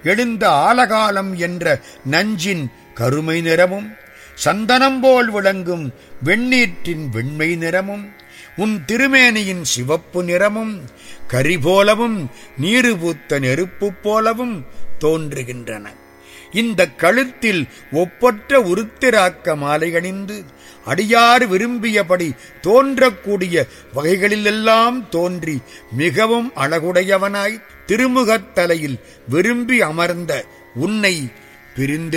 எழுந்த ஆலகாலம் என்ற நஞ்சின் கருமை நிறமும் சந்தனம் போல் விளங்கும் வெண்ணீற்றின் வெண்மை நிறமும் உன் திருமேனியின் சிவப்பு நிறமும் கரி போலவும் நீரு பூத்த நெருப்பு போலவும் தோன்றுகின்றன இந்த கழுத்தில் ஒப்பற்ற உருத்திராக்க மாலை அணிந்து அடியார் விரும்பியபடி தோன்றக்கூடிய வகைகளிலெல்லாம் தோன்றி மிகவும் அழகுடையவனாய் திருமுகத்தலையில் விரும்பி அமர்ந்த உன்னை பிரிந்து